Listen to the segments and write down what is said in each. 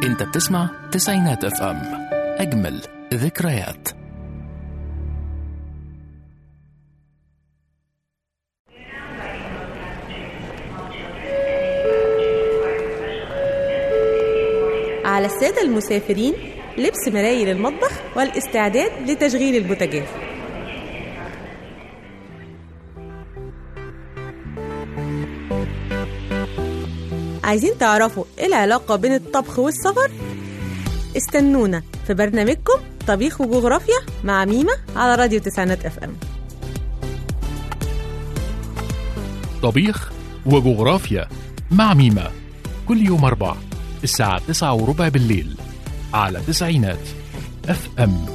انت بتسمع تسعينات اف ام اجمل ذكريات على السادة المسافرين لبس مرايل المطبخ والاستعداد لتشغيل البوتاجاز عايزين تعرفوا ايه العلاقة بين الطبخ والسفر؟ استنونا في برنامجكم طبيخ وجغرافيا مع ميمة على راديو تسعينات اف ام طبيخ وجغرافيا مع ميمة كل يوم أربع الساعة تسعة وربع بالليل على تسعينات اف ام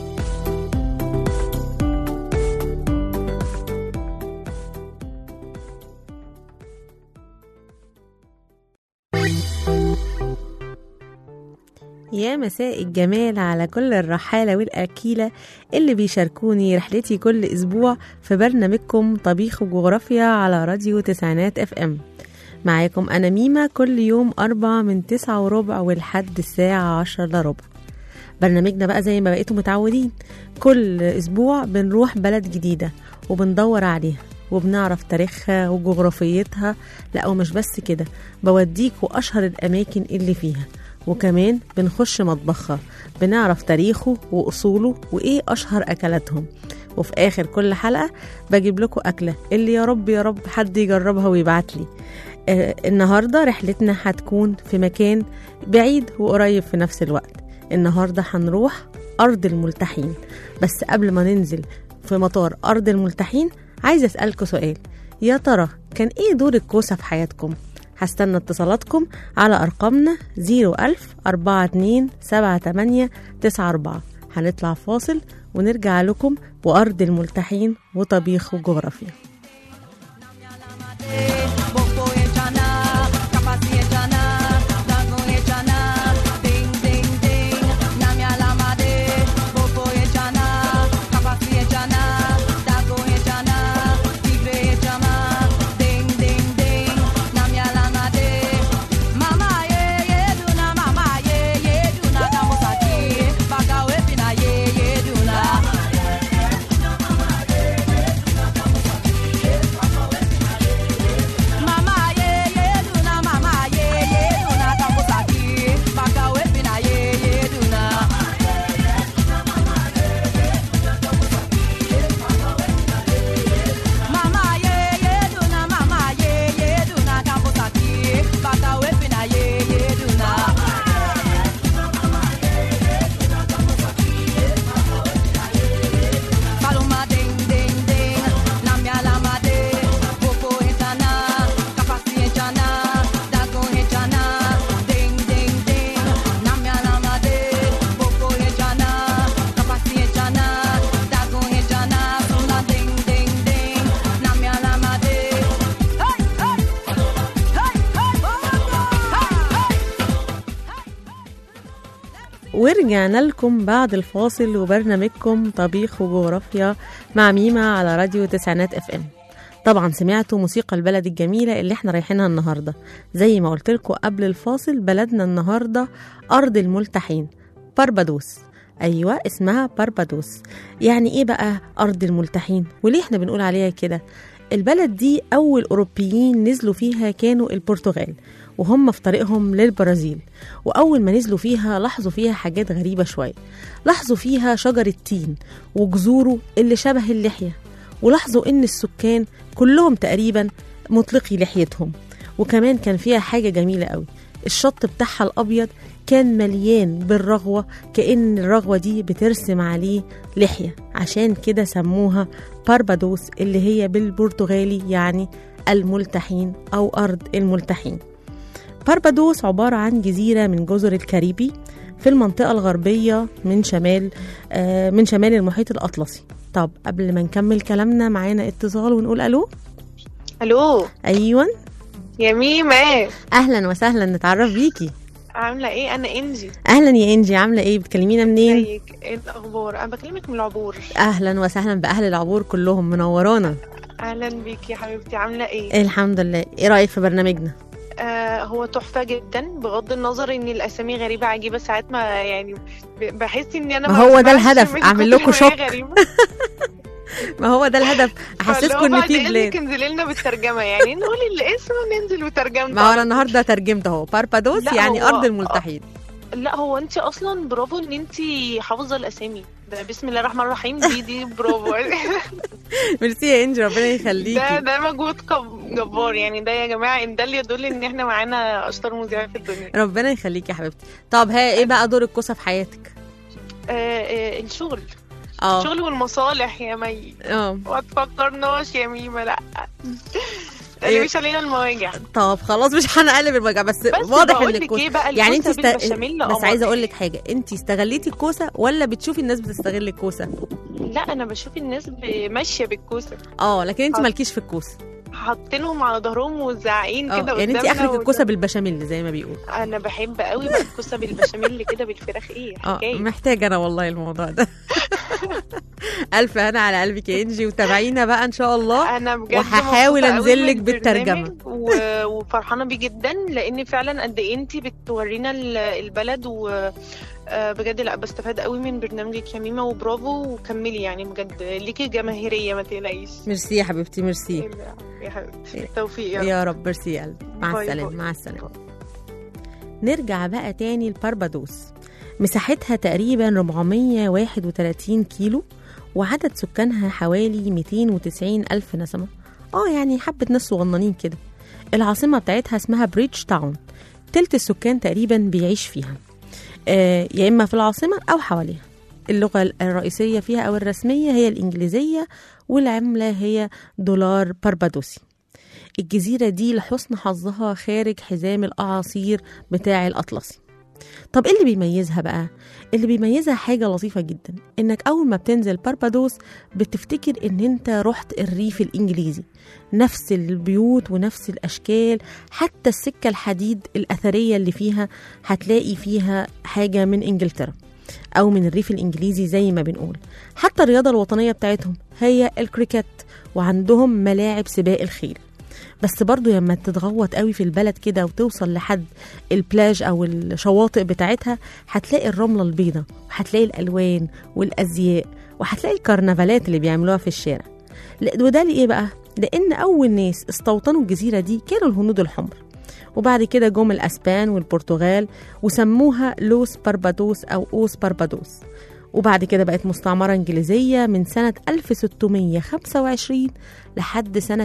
يا مساء الجمال على كل الرحالة والأكيلة اللي بيشاركوني رحلتي كل أسبوع في برنامجكم طبيخ وجغرافيا على راديو تسعينات اف ام معاكم أنا ميمة كل يوم أربع من تسعة وربع ولحد الساعة عشر إلا ربع برنامجنا بقى زي ما بقيتوا متعودين كل أسبوع بنروح بلد جديدة وبندور عليها وبنعرف تاريخها وجغرافيتها لا ومش بس كده بوديكوا أشهر الأماكن اللي فيها وكمان بنخش مطبخها بنعرف تاريخه وأصوله وإيه أشهر أكلاتهم وفي آخر كل حلقة بجيب لكم أكلة اللي يا رب يا رب حد يجربها ويبعت لي آه النهاردة رحلتنا هتكون في مكان بعيد وقريب في نفس الوقت النهاردة هنروح أرض الملتحين بس قبل ما ننزل في مطار أرض الملتحين عايزة أسألكوا سؤال يا ترى كان إيه دور الكوسة في حياتكم؟ هستنى اتصالاتكم على أرقامنا 01000 42 78 94 هنطلع فاصل ونرجع لكم وأرض الملتحين وطبيخ وجغرافيا Bobo e Jana, Kapasi e Jana, Dago e Jana, Ding Ding Ding, Namya Lamade, Bobo e Jana, Kapasi e Jana, Dago e Jana, Tigre e Jama, Ding Ding Ding, Namya Lamade, Mama ye ye duna, Mama ye ye duna, Kamosaki, Baka wepina ye ye duna. Mama ye ye duna, mama ye ye duna, kamusaki, baka wepina ye ye duna. Mama ye ye duna, mama ye ye duna, kamusaki, baka wepina ye ye duna. Paloma ding ding ding, namya lama de, popo etana, kapasi etana, dago etana, ding ding ding, namya lama de, popo etana, kapasi etana, dago etana, suna ding ding ding, namya lama de. Hey hey, hey hey, ورجعنا لكم بعد الفاصل وبرنامجكم طبيخ وجغرافيا مع ميمة على راديو تسعينات اف ام طبعا سمعتوا موسيقى البلد الجميلة اللي احنا رايحينها النهاردة زي ما قلت لكم قبل الفاصل بلدنا النهاردة أرض الملتحين باربادوس أيوة اسمها باربادوس يعني إيه بقى أرض الملتحين وليه احنا بنقول عليها كده البلد دي أول أوروبيين نزلوا فيها كانوا البرتغال وهم في طريقهم للبرازيل وأول ما نزلوا فيها لاحظوا فيها حاجات غريبة شوية لاحظوا فيها شجر التين وجذوره اللي شبه اللحية ولاحظوا إن السكان كلهم تقريبا مطلقي لحيتهم وكمان كان فيها حاجة جميلة قوي الشط بتاعها الأبيض كان مليان بالرغوة كأن الرغوة دي بترسم عليه لحية عشان كده سموها باربادوس اللي هي بالبرتغالي يعني الملتحين أو أرض الملتحين باربادوس عبارة عن جزيرة من جزر الكاريبي في المنطقة الغربية من شمال آه من شمال المحيط الأطلسي طب قبل ما نكمل كلامنا معانا اتصال ونقول ألو الو أيوة يا ميمة أهلا وسهلا نتعرف بيكي عاملة ايه انا انجي أهلا يا إنجي عاملة إيه بتكلمينا منين ازيك ايه الاخبار انا بكلمك من العبور أهلا وسهلا بأهل العبور كلهم منورانا اهلا بيكي يا حبيبتي عاملة ايه الحمد لله إيه رأيك في برنامجنا آه هو تحفة جدا بغض النظر ان الاسامي غريبة عجيبة ساعات ما يعني ب- بحس ان انا ما هو ده بسمعش الهدف، من أعمل كتر لكم ما هي شوك. غريبة. ما هو ده الهدف احسسكم ان في بلاد انزلي لنا بالترجمة يعني نقول الاسم وننزل بترجمة ما هو انا النهارده ترجمت اهو باربادوس لا، يعني هو- ارض الملتحين لا هو انت اصلا برافو ان انت حافظة الاسامي ده بسم الله الرحمن الرحيم دي دي برافو ميرسي يا انجي ربنا ده يخليكي ده مجهود كب- جبار يعني ده يا جماعة ان ده اللي يدل ان احنا معانا اشطر مذيع في الدنيا ربنا يخليكي يا حبيبتي طب ها ايه بقى دور الكوسه في حياتك آه آه الشغل اه الشغل والمصالح يا مي اه ما تفكرناش يا ميمة لا إيه؟ مش علينا المواجع طب خلاص مش هنقلب الموجع بس, بس واضح بقول ان لك الكوسه ايه بقى يعني انت الكوسة است... بالبشاميل بس قمر. عايزه اقول لك حاجه انت استغليتي الكوسه ولا بتشوفي الناس بتستغل الكوسه لا انا بشوف الناس ب- ماشيه بالكوسه اه لكن انت آه. مالكيش في الكوسه حاطينهم على ظهرهم وزعقين اه كده يعني انت قدامنا اخرك وده- الكوسه بالبشاميل زي ما بيقول انا بحب قوي بقى الكوسه بالبشاميل كده بالفراخ ايه اه حكايه محتاجه انا والله الموضوع ده الف هنا على قلبك يا انجي وتابعينا بقى ان شاء الله انا بجد وهحاول مبسوطة قوي أنزل لك من بالترجمة. البرنامج و... وفرحانه بيه جدا لان فعلا قد ايه انت بتورينا ال- البلد و آه، بجد لا بستفاد قوي من برنامجك يا ميمه وبرافو وكملي يعني بجد ليكي جماهيريه ما تقلقيش ميرسي يا حبيبتي ميرسي يا حبيبتي بالتوفيق يا رب. يا رب ميرسي يا قلبي مع باي السلامه باي. مع السلامه نرجع بقى تاني لباربادوس مساحتها تقريبا 431 كيلو وعدد سكانها حوالي 290 ألف نسمة اه يعني حبة ناس صغننين كده العاصمة بتاعتها اسمها بريدج تاون تلت السكان تقريبا بيعيش فيها آه يا إما في العاصمة أو حواليها اللغة الرئيسية فيها أو الرسمية هي الإنجليزية والعملة هي دولار باربادوسي الجزيرة دي لحسن حظها خارج حزام الأعاصير بتاع الأطلسي طب ايه اللي بيميزها بقى؟ اللي بيميزها حاجة لطيفة جدا انك اول ما بتنزل باربادوس بتفتكر ان انت رحت الريف الانجليزي نفس البيوت ونفس الاشكال حتى السكة الحديد الاثرية اللي فيها هتلاقي فيها حاجة من انجلترا او من الريف الانجليزي زي ما بنقول حتى الرياضة الوطنية بتاعتهم هي الكريكت وعندهم ملاعب سباق الخيل بس برضو لما تتغوط قوي في البلد كده وتوصل لحد البلاج او الشواطئ بتاعتها هتلاقي الرمله البيضاء وهتلاقي الالوان والازياء وهتلاقي الكرنفالات اللي بيعملوها في الشارع لا وده ليه بقى لان اول ناس استوطنوا الجزيره دي كانوا الهنود الحمر وبعد كده جم الاسبان والبرتغال وسموها لوس باربادوس او اوس باربادوس وبعد كده بقت مستعمرة إنجليزية من سنة 1625 لحد سنة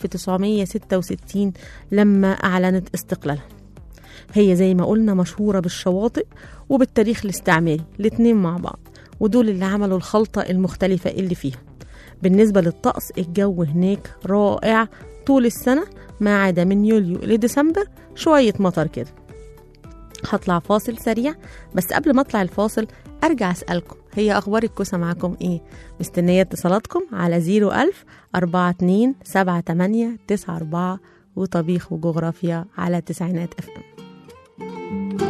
1966 لما أعلنت استقلالها هي زي ما قلنا مشهورة بالشواطئ وبالتاريخ الاستعماري الاتنين مع بعض ودول اللي عملوا الخلطة المختلفة اللي فيها بالنسبة للطقس الجو هناك رائع طول السنة ما عدا من يوليو لديسمبر شوية مطر كده هطلع فاصل سريع بس قبل ما اطلع الفاصل ارجع اسالكم هي اخبار الكوسه معاكم ايه مستنيه اتصالاتكم على 01000 42 78 94 وطبيخ وجغرافيا على تسعينات اف ام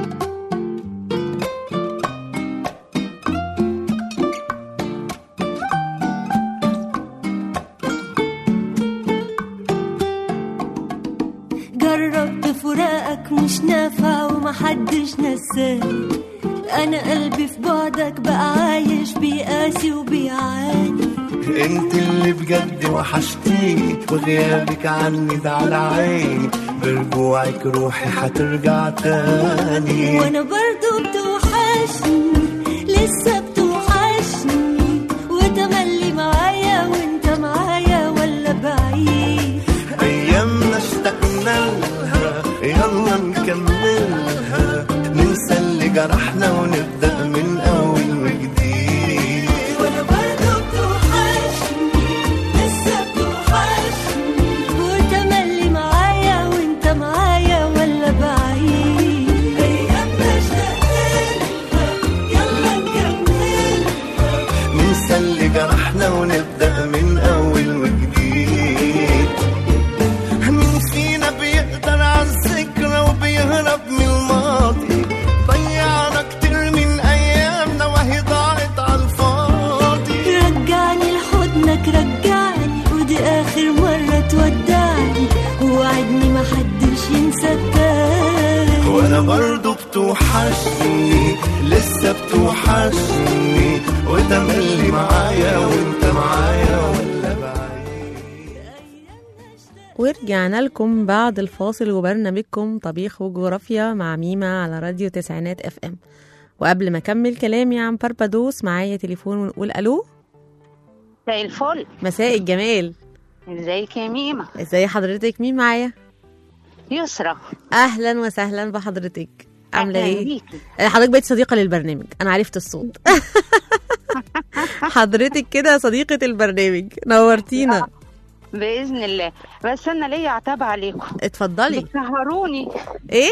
جربت فراقك مش نافع ومحدش نساني انا قلبي في بعدك بقى عايش بيقاسي وبيعاني انت اللي بجد وحشتيني وغيابك عني ده على عيني برجوعك روحي حترجع تاني وانا برضو بتوحشني لسه بتوحشني وتملي معايا وانت معايا ولا بعيد ايامنا اشتقنا لها يلا نكملها ننسى اللي جرحنا ونبدا من اول وجديد وانا برضو بتوحشني لسه بتوحشني وتملي معايا وانت معايا ولا بعيد ايامنا اشتقنا يلا نكمل ننسى اللي جرحنا ونبدا من اول وجديد مين فينا بيقدر على الذكرى وبيهرب من الماضي ضيعنا كتير من ايامنا وهي ضاعت على الفاضي رجعني لحضنك رجعني ودي اخر مرة تودعني ووعدني محدش ينسى التاني وانا برضو بتوحشني لسه بتوحشني وتملي معايا وانت معايا ولا بعيد ورجعنا لكم بعد الفاصل وبرنامجكم طبيخ وجغرافيا مع ميمة على راديو تسعينات اف ام وقبل ما اكمل كلامي عن باربادوس معايا تليفون ونقول الو زي الفل مساء الجمال ازيك يا ميمة ازاي حضرتك مين معايا يسرى اهلا وسهلا بحضرتك عامله أهلاً ايه بيكي. حضرتك بقيت صديقه للبرنامج انا عرفت الصوت حضرتك كده صديقه البرنامج نورتينا بإذن الله بس أنا ليا عتاب عليكم اتفضلي بتسهروني ايه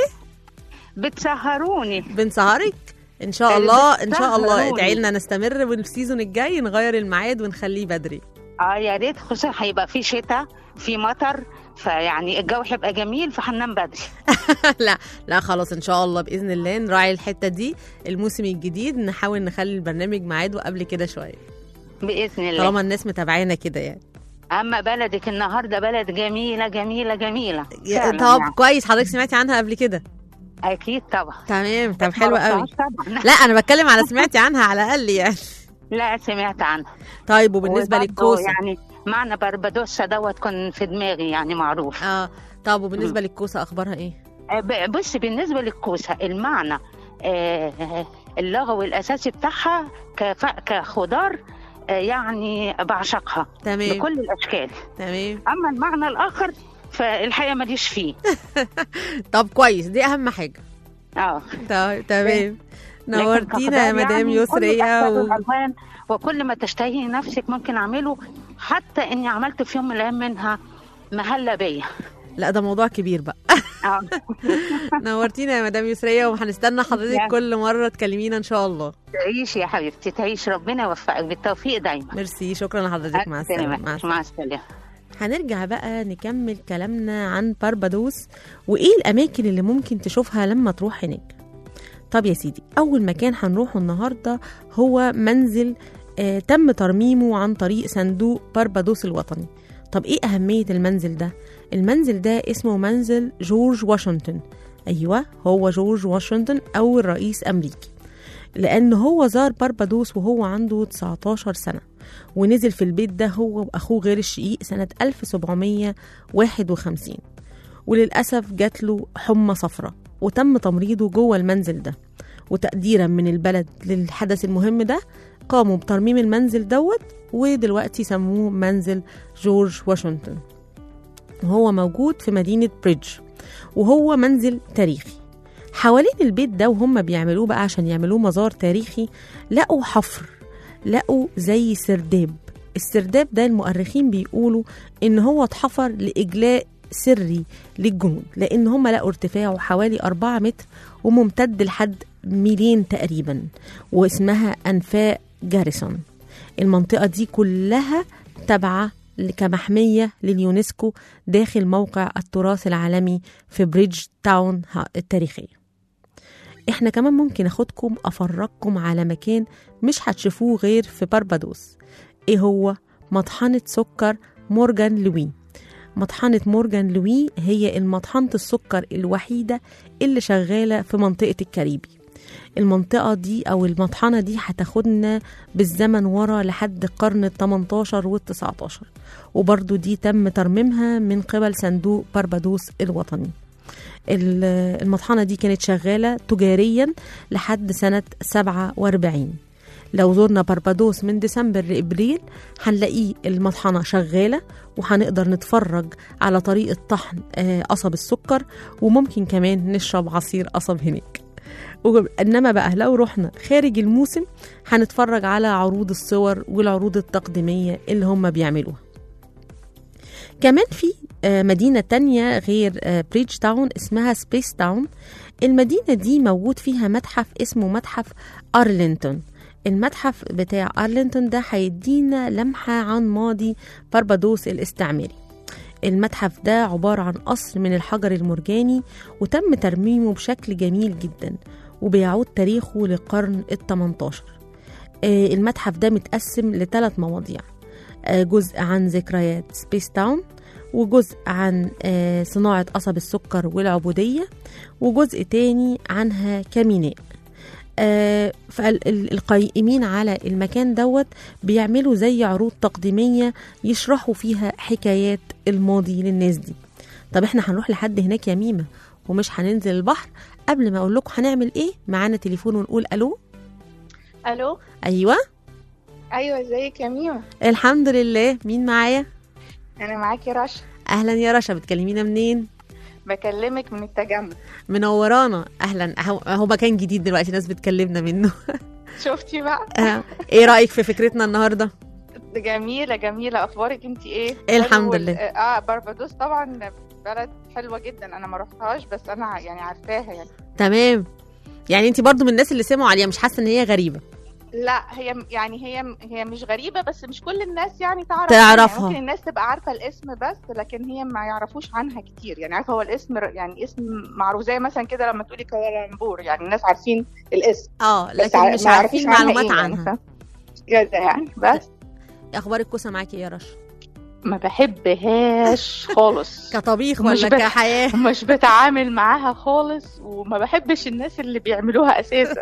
بتسهروني بنسهرك ان شاء اللي الله ان شاء الله بتسهروني. ادعي لنا نستمر والسيزون الجاي نغير الميعاد ونخليه بدري اه يا ريت خصوصا هيبقى في شتاء في مطر فيعني الجو هيبقى جميل فهننام بدري لا لا خلاص ان شاء الله باذن الله نراعي الحته دي الموسم الجديد نحاول نخلي البرنامج ميعاده قبل كده شويه بإذن الله طالما الناس متابعانا كده يعني أما بلدك النهاردة بلد جميلة جميلة جميلة يا- فعلاً طب يعني. كويس حضرتك سمعتي عنها قبل كده أكيد طبعا تمام طب بس حلو ما قوي رحتهاش طبعا لا انا بتكلم على سمعتي عنها على الاقل يعني لا سمعت عنها طيب وبالنسبه وبرضه للكوسه يعني معنى بربادوسا دوت كان في دماغي يعني معروف اه طب وبالنسبه للكوسه اخبارها ايه آه، ب- بص بالنسبه للكوسه المعنى آه، اللغوي الاساسي بتاعها كف- كخضار آه، يعني بعشقها تمام بكل الاشكال تمام اما المعنى الاخر فالحقيقه ماليش فيه طب كويس دي اهم حاجه اه طيب تمام لكن نورتينا يا كخضار مدام يعني كل يسرية الأشكال و... والألوان وكل ما تشتهيه نفسك ممكن اعمله حتى اني عملت في يوم من الايام منها مهلة بيا لا ده موضوع كبير بقى اه نورتينا يا مدام يسرية وهنستنى حضرتك يعني. كل مرة تكلمينا إن شاء الله تعيش يا حبيبتي تعيش ربنا يوفقك بالتوفيق دايما ميرسي شكرا لحضرتك مع السلامة مع السلامة مع السلامه هنرجع بقى نكمل كلامنا عن باربادوس وإيه الأماكن اللي ممكن تشوفها لما تروح هناك طب يا سيدي أول مكان هنروحه النهاردة هو منزل آه تم ترميمه عن طريق صندوق باربادوس الوطني طب إيه أهمية المنزل ده؟ المنزل ده اسمه منزل جورج واشنطن أيوة هو جورج واشنطن أول رئيس أمريكي لأن هو زار باربادوس وهو عنده 19 سنة ونزل في البيت ده هو وأخوه غير الشقيق سنة 1751 وللأسف جات له حمى صفراء وتم تمريضه جوه المنزل ده وتقديرا من البلد للحدث المهم ده قاموا بترميم المنزل دوت ودلوقتي سموه منزل جورج واشنطن وهو موجود في مدينة بريدج وهو منزل تاريخي حوالين البيت ده وهم بيعملوه بقى عشان يعملوه مزار تاريخي لقوا حفر لقوا زي سرداب السرداب ده المؤرخين بيقولوا ان هو اتحفر لإجلاء سري للجنود لان هم لقوا ارتفاعه حوالي 4 متر وممتد لحد ميلين تقريبا واسمها انفاق جاريسون المنطقة دي كلها تابعة كمحمية لليونسكو داخل موقع التراث العالمي في بريدج تاون التاريخية احنا كمان ممكن اخدكم افرجكم على مكان مش هتشوفوه غير في باربادوس ايه هو مطحنة سكر مورجان لوي مطحنة مورجان لوي هي المطحنة السكر الوحيدة اللي شغالة في منطقة الكاريبي المنطقة دي أو المطحنة دي هتاخدنا بالزمن ورا لحد القرن ال 18 وال 19 وبرضو دي تم ترميمها من قبل صندوق باربادوس الوطني ال- المطحنة دي كانت شغالة تجاريا لحد سنة 47 لو زرنا باربادوس من ديسمبر لإبريل هنلاقيه المطحنة شغالة وهنقدر نتفرج على طريقة طحن آه، قصب السكر وممكن كمان نشرب عصير قصب هناك وج- انما بقى لو رحنا خارج الموسم هنتفرج على عروض الصور والعروض التقديمية اللي هم بيعملوها كمان في آه، مدينة تانية غير آه، بريدج تاون اسمها سبيس تاون المدينة دي موجود فيها متحف اسمه متحف أرلينتون المتحف بتاع أرلينتون ده هيدينا لمحة عن ماضي باربادوس الاستعماري المتحف ده عبارة عن قصر من الحجر المرجاني وتم ترميمه بشكل جميل جدا وبيعود تاريخه للقرن ال 18 آه، المتحف ده متقسم لثلاث مواضيع آه، جزء عن ذكريات سبيس تاون وجزء عن آه، صناعة قصب السكر والعبودية وجزء تاني عنها كميناء آه، فالقائمين على المكان دوت بيعملوا زي عروض تقديمية يشرحوا فيها حكايات الماضي للناس دي طب احنا هنروح لحد هناك يا ميمة ومش هننزل البحر قبل ما اقول لكم هنعمل ايه معانا تليفون ونقول الو الو ايوه ايوه ازيك يا ميمة الحمد لله مين معايا انا معاكي رشا اهلا يا رشا بتكلمينا منين بكلمك من التجمع منورانا اهلا اهو أهو مكان جديد دلوقتي ناس بتكلمنا منه شفتي بقى آه، ايه رايك في فكرتنا النهارده جميلة جميلة اخبارك انت ايه الحمد حلو لله. ال- اه باربادوس طبعا بلد حلوة جدا انا ما رحتهاش بس انا يعني عارفاها يعني تمام يعني انت برضو من الناس اللي سمعوا عليها مش حاسه ان هي غريبه لا هي يعني هي هي مش غريبة بس مش كل الناس يعني تعرف تعرفها. يعني ممكن الناس تبقى عارفة الاسم بس لكن هي ما يعرفوش عنها كتير يعني عارفة هو الاسم ر- يعني اسم معروف زي مثلا كده لما تقولي كوالالمبور يعني الناس عارفين الاسم اه بس لكن ع- مش ما عارفين يعرفوش عنها معلومات إيه يعني، عنها فاهم؟ كده يعني بس اخبار الكوسه معاكي إيه يا رشا ما بحبهاش خالص كطبيخ مش ولا بت- كحياه مش بتعامل معاها خالص وما بحبش الناس اللي بيعملوها اساسا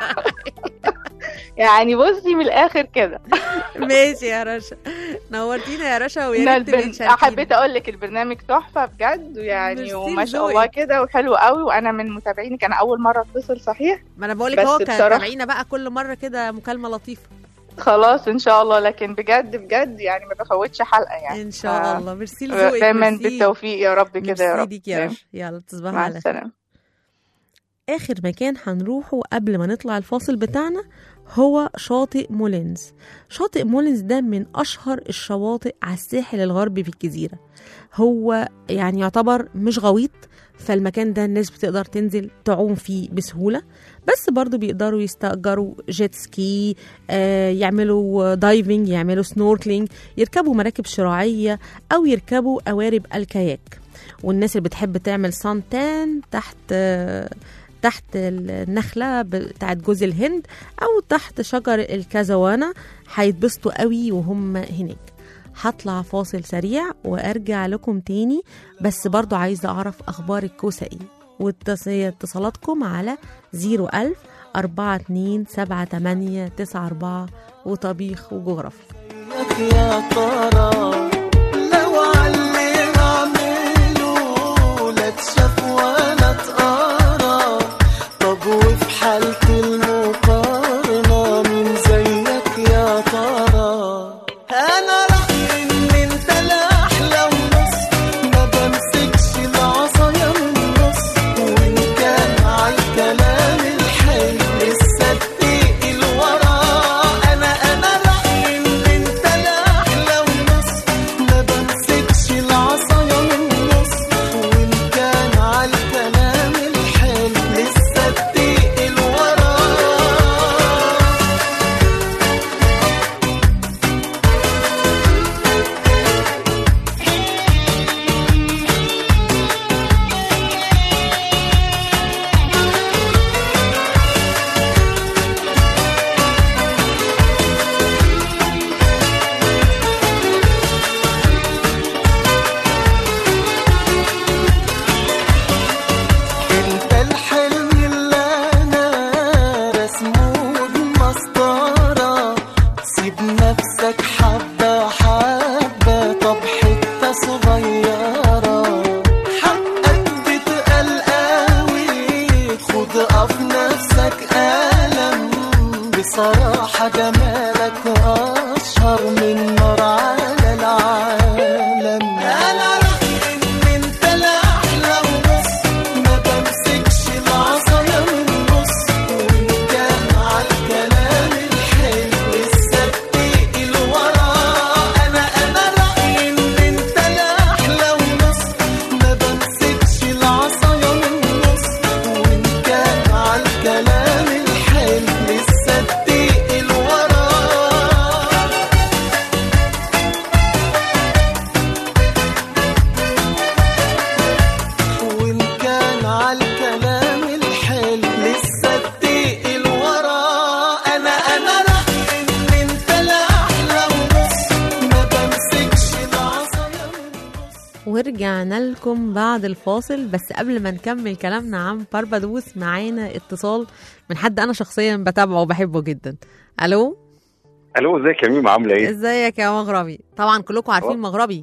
يعني بصي من الاخر كده ماشي يا رشا نورتينا يا رشا ويا أنا ريت البرن... تبقي تشاركينا. حبيت اقول لك البرنامج تحفه بجد ويعني ميرسي وما شاء لذوقك. الله كده وحلو قوي وانا من متابعينك انا اول مره اتصل صحيح ما انا بقول لك بس هو بصراحة- تابعينا بقى كل مره كده مكالمه لطيفه خلاص ان شاء الله لكن بجد بجد يعني ما بفوتش حلقه يعني ان شاء آه. الله ميرسي لذوقك دايما ميرسي. بالتوفيق يا رب كده يا ميرسي رب ليك يا رشا يلا تصبحي مع على خير السلامه آخر مكان هنروحه قبل ما نطلع الفاصل بتاعنا هو شاطئ مولينز شاطئ مولينز ده من أشهر الشواطئ على الساحل الغربي في الجزيرة هو يعني يعتبر مش غويط فالمكان ده الناس بتقدر تنزل تعوم فيه بسهولة بس برضو بيقدروا يستأجروا جيت سكي آه يعملوا دايفنج يعملوا سنوركلينج يركبوا مراكب شراعية أو يركبوا قوارب الكاياك والناس اللي بتحب تعمل سانتان تحت آه تحت النخلة بتاعت جوز الهند أو تحت شجر الكازوانا هيتبسطوا قوي وهم هناك هطلع فاصل سريع وارجع لكم تاني بس برضو عايزة اعرف اخبار الكوسة ايه واتص- اتصالاتكم على 01000 427894 وطبيخ وجغرافيا يا ترى لو علي اعمله لا تشاف ولا تقرا طب وفي حالة المقارنة مين زيك يا ترى انا رأيي ان انت الاحلى ونص ما بمسكش العصاية من النص وان كان عالكلام الحلو لسه التقل ورا انا انا رأيي ان انت الاحلى ونص ما بمسكش العصاية من النص وان كان عالكلام الحلو لسه التقل ورا انت الحلم اللي انا رسمه بمسطرة سيب نفسك حبة حبة طب حتة صغيرة حقك بتقل قوي خد اقف نفسك ألم بصراحة جمالك أشهر من نار على العالم أنا رأيي إن أنت الأحلى ونص ما بمسكش العصاية من النص وإن كان عالكلام الحلو لسه بتقل ورا أنا أنا رأيي إن أنت الأحلى ونص ما بمسكش العصاية من النص وإن كان عالكلام الحلو لسه بتقل ورجعنا لكم بعد الفاصل بس قبل ما نكمل كلامنا عن باربادوس معانا اتصال من حد انا شخصيا بتابعه وبحبه جدا الو الو ازيك يا ميمة عامله ايه؟ ازيك يا مغربي طبعا كلكم عارفين مغربي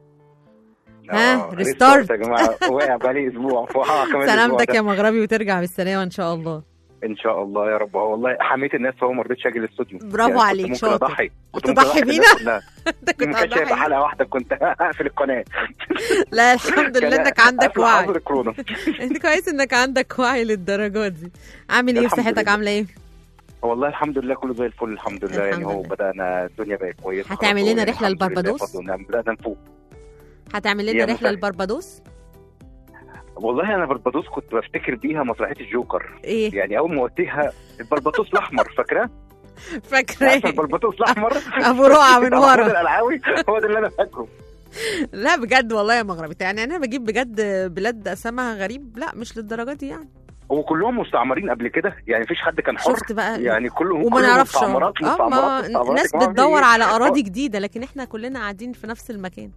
ها، آه، ريستارت. يا جماعه واقع بقالي اسبوع وقع كمان سلامتك الأسبوع يا ده. مغربي وترجع بالسلامه ان شاء الله ان شاء الله يا رب هو والله حميت الناس فهو ما رضيتش اجي الاستوديو برافو كنت عليك، ممكن شاطر. اضحي كنت تضحي ممكن أضحي بينا؟ بالناس كلها. انت كنت ما كانش هيبقى هتضحي. حلقه واحده كنت هقفل القناه لا الحمد لله كان انك عندك قفل وعي حظر كورونا انت كويس انك عندك وعي للدرجات دي عامل ايه الحمد وصحتك لله. عامله ايه والله الحمد لله كله زي الفل الحمد لله يعني الحمد هو لله. بدانا الدنيا بقت كويسه هتعمل خلاص، لنا يعني رحلة الحمد لله لبربادوس؟ بفضل الله. بدانا نفوق هتعمل يا لنا رحله مسهل. لبربادوس والله انا بربادوس كنت بفتكر بيها مسرحيه الجوكر ايه يعني اول ما قلتها البربطوس الاحمر فاكراه؟ عارفه فاكره البربطوس الاحمر ابو رقعه من بتاع محمود ورا القلعاوي هو ده اللي انا فاكره لا بجد والله يا مغربي يعني انا بجيب بجد بلاد اسامها غريب لا مش للدرجه دي يعني هو كلهم مستعمرين قبل كده يعني مفيش حد كان حر شفت بقى يعني كلهم وما كلهم نعرفش مستعمرات اه مستعمرات ما مستعمرات الناس يا جماعة، بتدور في على إيه؟ اراضي جديده لكن احنا كلنا قاعدين في نفس المكان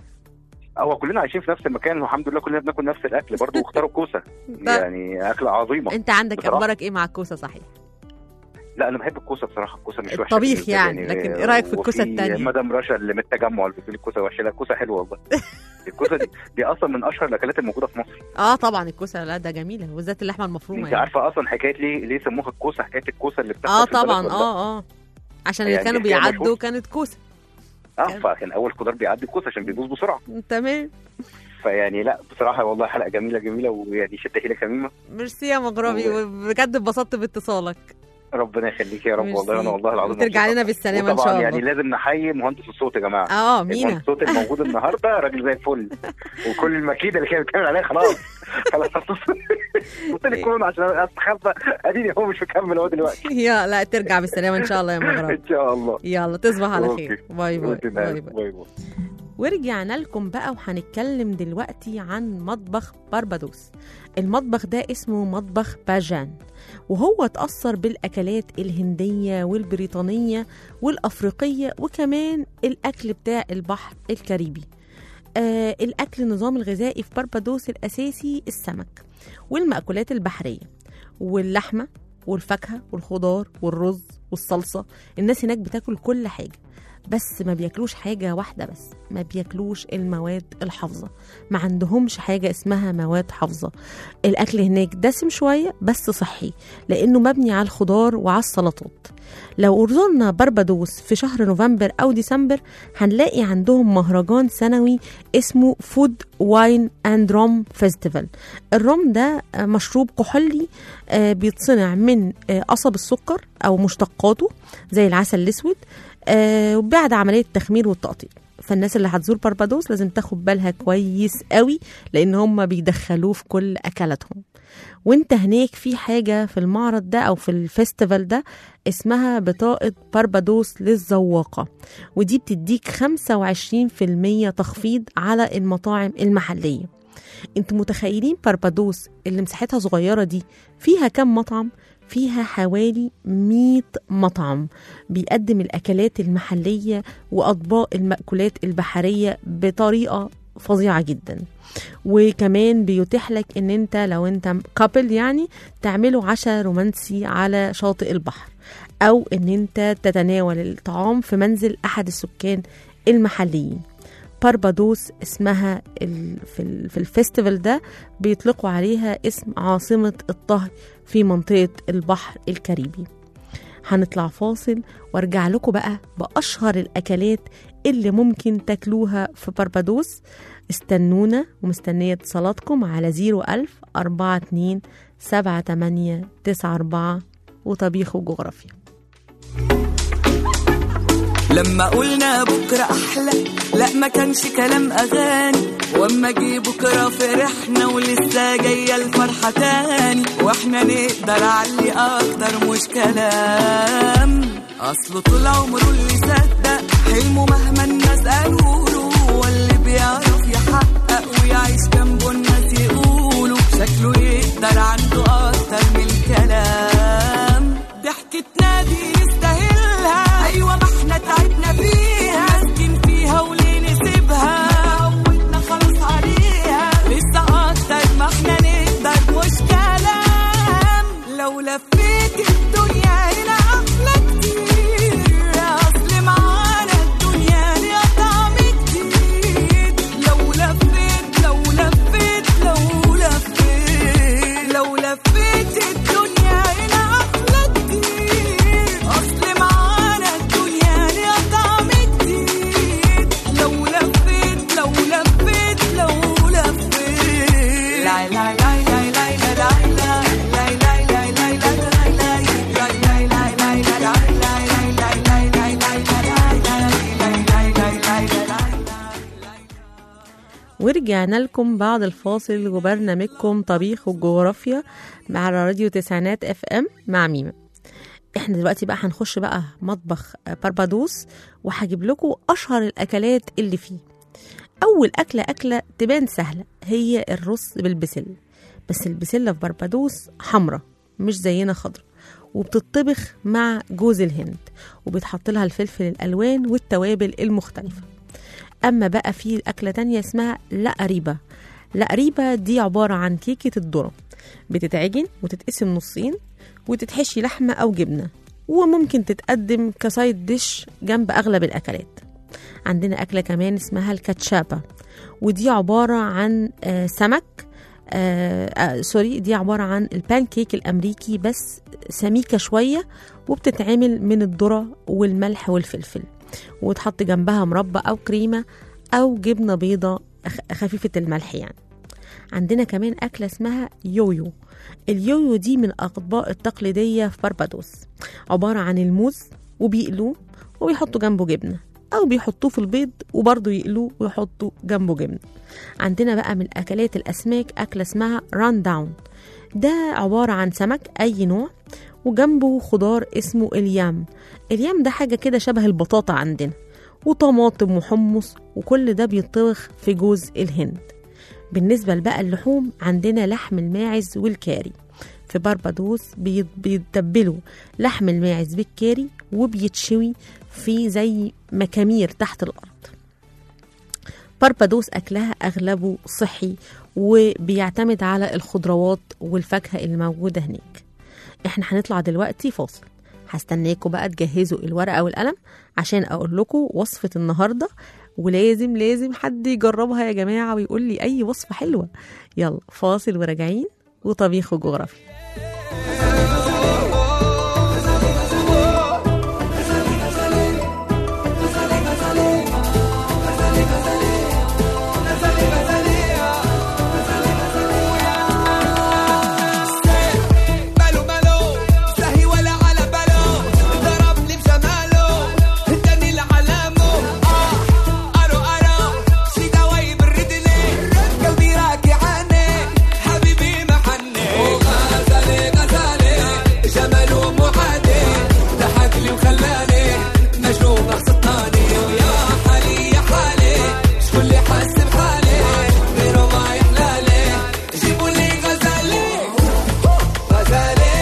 هو كلنا عايشين في نفس المكان والحمد لله كلنا بناكل نفس الاكل برضه واختاروا الكوسه ده- يعني اكله عظيمه انت عندك بصراحة. اخبارك ايه مع الكوسه صحيح لا انا بحب الكوسه بصراحه الكوسه مش وحشه الطبيخ بالنسبة يعني، لي لكن إيه رأيك في الكوسة وفي التانية؟ مدام رشا اللي من التجمع اللي بتقول الكوسه وحشه لا الكوسه حلوه والله الكوسه دي دي اصلا من اشهر الاكلات الموجوده في مصر اه طبعا الكوسه لا ده جميله بالذات اللحمه المفرومه انت يعني. عارفه اصلا حكايه ليه ليه سموها الكوسه حكايه الكوسه اللي بتحصل اه في البلد طبعا ولا لا؟ اه اه عشان اللي يعني كانوا حكاية بيعدوا مشهورة. كانت كوسه اه فكان اول خضار بيعدي الكوسه عشان بيبوظ بسرعه تمام فيعني لا بصراحه والله حلقه جميله جميله ويعني شد حيلك يا ميمه ميرسي يا مغربي و- وبجد اتبسطت باتصالك ربنا يخليك يا رب ميرسي. والله انا والله العظيم وترجع مبسوط. لنا بالسلامه ان وطبعا شاء الله يعني لازم نحيي مهندس الصوت يا جماعه اه مينا مهندس الصوت الموجود النهارده راجل زي الفل وكل المكيده اللي كانت بتعمل عليها خلاص خلاص قلت لك كورونا عشان استخبى اديني هو مش مكمل اهو دلوقتي يا لا ترجع بالسلامه ان شاء الله يا مغربي ان شاء الله يلا تصبح على أوكي. خير باي باي أوكي، باي باي باي باي ورجعنا لكم بقى وهنتكلم دلوقتي عن مطبخ باربادوس المطبخ ده اسمه مطبخ باجان وهو اتأثر بالأكلات الهندية والبريطانية والأفريقية وكمان الأكل بتاع البحر الكاريبي آه الأكل النظام الغذائي في باربادوس الأساسي السمك والمأكولات البحرية واللحمة والفاكهة والخضار والرز والصلصة الناس هناك بتاكل كل حاجة بس ما بياكلوش حاجة واحدة بس ما بياكلوش المواد الحافظة ما عندهمش حاجة اسمها مواد حافظة الأكل هناك دسم شوية بس صحي لأنه مبني على الخضار وعلى السلطات لو زرنا بربادوس في شهر نوفمبر أو ديسمبر هنلاقي عندهم مهرجان سنوي اسمه فود واين اند روم فيستيفال الروم ده آه، مشروب كحولي آه، بيتصنع من آه، قصب السكر أو مشتقاته زي العسل الأسود آه، وبعد عملية التخمير والتقطيع فالناس اللي هتزور باربادوس لازم تاخد بالها كويس قوي لان هم بيدخلوه في كل اكلاتهم وانت هناك في حاجة في المعرض ده او في الفestival ده اسمها بطاقة باربادوس للذواقة ودي بتديك 25% تخفيض على المطاعم المحلية انتوا متخيلين باربادوس اللي مساحتها صغيرة دي فيها كم مطعم؟ فيها حوالي 100 مطعم بيقدم الأكلات المحلية وأطباق المأكولات البحرية بطريقة فظيعة جدا وكمان بيتيح لك ان انت لو انت كابل يعني تعملوا عشاء رومانسي على شاطئ البحر او ان انت تتناول الطعام في منزل احد السكان المحليين باربادوس اسمها ال في, ال في الفestival ده بيطلقوا عليها اسم عاصمة الطهي في منطقة البحر الكاريبي هنطلع فاصل وارجع لكم بقى بأشهر الأكلات اللي ممكن تاكلوها في باربادوس استنونا ومستنية اتصالاتكم على 01000 42 78 94 وطبيخ وجغرافيا لما قلنا بكرة أحلى لا ما كانش كلام أغاني واما جه بكرة فرحنا ولسه جاية الفرحة تاني واحنا نقدر علي أكتر مش كلام أصله طول عمره اللي صدق حلمه مهما الناس قالوا له هو اللي بيعرف يحقق ويعيش جنبه الناس يقولوا شكله يقدر عنده أكتر من الكلام ضحكتنا دي يستاهلها أيوة ما احنا تعبنا فيها ماسكين فيها وليه نسيبها عودنا خلاص ورجعنا لكم بعد الفاصل وبرنامجكم طبيخ وجغرافيا على راديو تسعينات اف ام مع ميمة احنا دلوقتي بقى هنخش بقى مطبخ باربادوس وهجيب لكم اشهر الاكلات اللي فيه اول اكله اكله تبان سهله هي الرز بالبسل بس البسله في باربادوس حمرا مش زينا خضرا وبتطبخ مع جوز الهند وبيتحط لها الفلفل الالوان والتوابل المختلفه اما بقى في اكله تانية اسمها لقريبه لقريبه دي عباره عن كيكه الذره بتتعجن وتتقسم نصين وتتحشي لحمه او جبنه وممكن تتقدم كسايد ديش جنب اغلب الاكلات عندنا اكله كمان اسمها الكاتشابا ودي عباره عن آه، سمك آه آه سوري دي عبارة عن البان كيك الأمريكي بس سميكة شوية وبتتعمل من الذرة والملح والفلفل وتحط جنبها مربى أو كريمة أو جبنة بيضة خ- خفيفة الملح يعني عندنا كمان أكلة اسمها يويو اليويو دي من الأطباق التقليدية في باربادوس عبارة عن الموز وبيقلوه وبيحطوا جنبه جبنة أو بيحطوه في البيض وبرضه يقلوه ويحطوا جنبه جبنة عندنا بقى من أكلات الأسماك أكلة اسمها ران داون ده عبارة عن سمك أي نوع وجنبه خضار اسمه اليام اليام ده حاجة كده شبه البطاطا عندنا وطماطم وحمص وكل ده بيطبخ في جوز الهند بالنسبة لبقى اللحوم عندنا لحم الماعز والكاري في باربادوس بي- بيتبلوا لحم الماعز بالكاري وبيتشوي في زي مكامير تحت الأرض باربادوس أكلها أغلبه صحي وبيعتمد على الخضروات والفاكهة اللي موجودة هناك احنا هنطلع دلوقتي فاصل هستناكم بقى تجهزوا الورقة والقلم عشان أقول لكم وصفة النهاردة ولازم لازم حد يجربها يا جماعة ويقول لي أي وصفة حلوة يلا فاصل وراجعين وطبيخ وجغرافيا ماله ماله سهي ولا على باله ضربني بجماله اداني العلامه اه ارو ارو شي دواي بردني قلبي راكي عني حبيبي محني وغزالي غزالي جماله معادي ضحك لي وخلاني مجنون سطاني ويا حالي يا حالي شكون اللي حاس بحالي غيره ما يحلالي جيبوا لي غزالي غزالي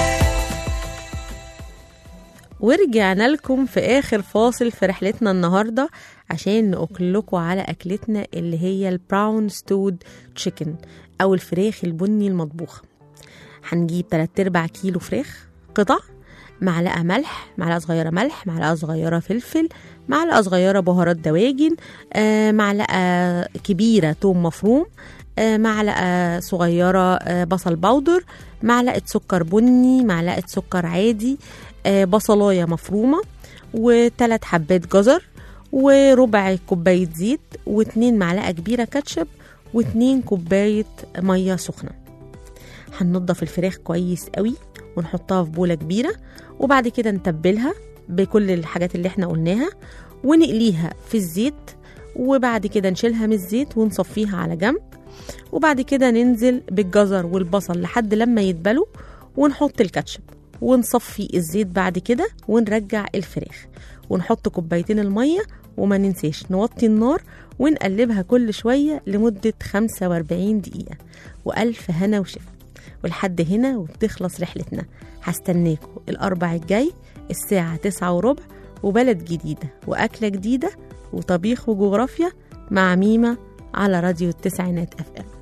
ورجعنا لكم في آخر فاصل في رحلتنا النهاردة عشان نقول لكم على أكلتنا اللي هي البراون ستود تشيكن أو الفراخ البني المطبوخة هنجيب تلات أرباع كيلو فراخ قطع معلقة ملح معلقة صغيرة ملح معلقة صغيرة فلفل معلقة صغيرة بهارات دواجن آه، معلقة كبيرة توم مفروم آه، معلقة صغيرة آه، بصل باودر معلقة سكر بني معلقة سكر عادي آه، بصلاية مفرومة وثلاث حبات جزر وربع كوباية زيت واتنين معلقة كبيرة كاتشب واتنين كوباية مية سخنة هننضف الفراخ كويس قوي ونحطها في بولة كبيرة وبعد كده نتبلها بكل الحاجات اللي احنا قلناها ونقليها في الزيت وبعد كده نشيلها من الزيت ونصفيها على جنب وبعد كده ننزل بالجزر والبصل لحد لما يتبلوا ونحط الكاتشب ونصفي الزيت بعد كده ونرجع الفراخ ونحط كوبايتين المية وما ننساش نوطي النار ونقلبها كل شوية لمدة 45 دقيقة وألف هنا وشفا ولحد هنا وبتخلص رحلتنا هستناكم الأربع الجاي الساعة تسعة وربع وبلد جديدة وأكلة جديدة وطبيخ وجغرافيا مع ميمة على راديو التسعينات أف أم